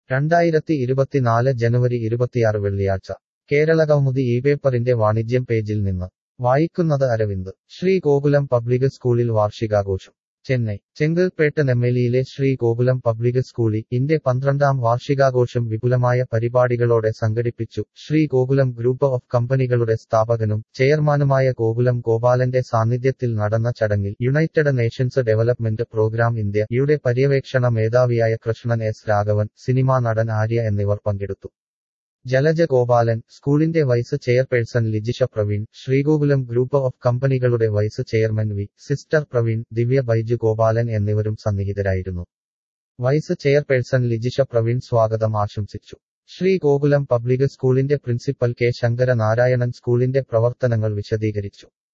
രണ്ടായിരത്തി ഇരുപത്തിനാല് ജനുവരി ഇരുപത്തിയാറ് വെള്ളിയാഴ്ച കേരളകൗമുദി ഈ പേപ്പറിന്റെ വാണിജ്യം പേജിൽ നിന്ന് വായിക്കുന്നത് അരവിന്ദ് ശ്രീഗോകുലം പബ്ലിക് സ്കൂളിൽ വാർഷികാഘോഷം ചെന്നൈ ചെങ്കൽപ്പേട്ട് നെമ്മേലിയിലെ ശ്രീഗോകുലം പബ്ലിക് സ്കൂളിൽ ഇന്റെ പന്ത്രണ്ടാം വാർഷികാഘോഷം വിപുലമായ പരിപാടികളോടെ സംഘടിപ്പിച്ചു ശ്രീഗോകുലം ഗ്രൂപ്പ് ഓഫ് കമ്പനികളുടെ സ്ഥാപകനും ചെയർമാനുമായ ഗോകുലം ഗോപാലന്റെ സാന്നിധ്യത്തിൽ നടന്ന ചടങ്ങിൽ United Nations development programme India യുടെ പര്യവേക്ഷണ മേധാവിയായ കൃഷ്ണൻ എസ് രാഘവൻ സിനിമാ നടൻ ആര്യ എന്നിവർ പങ്കെടുത്തു ജലജ ഗോപാലൻ സ്കൂളിന്റെ vice chairperson Lijisha Praveen Sree Gokulam group of കമ്പനികളുടെ vice chairman V sister Praveen Divya Baiju Gopalan എന്നിവരും സന്നിഹിതരായിരുന്നു വൈസ് ചെയർപേഴ്സൺ ലിജിഷ പ്രവീൺ സ്വാഗതം ആശംസിച്ചു ശ്രീഗോകുലം പബ്ലിക് സ്കൂളിന്റെ പ്രിൻസിപ്പൽ കെ ശങ്കര നാരായണൻ സ്കൂളിന്റെ പ്രവർത്തനങ്ങൾ വിശദീകരിച്ചു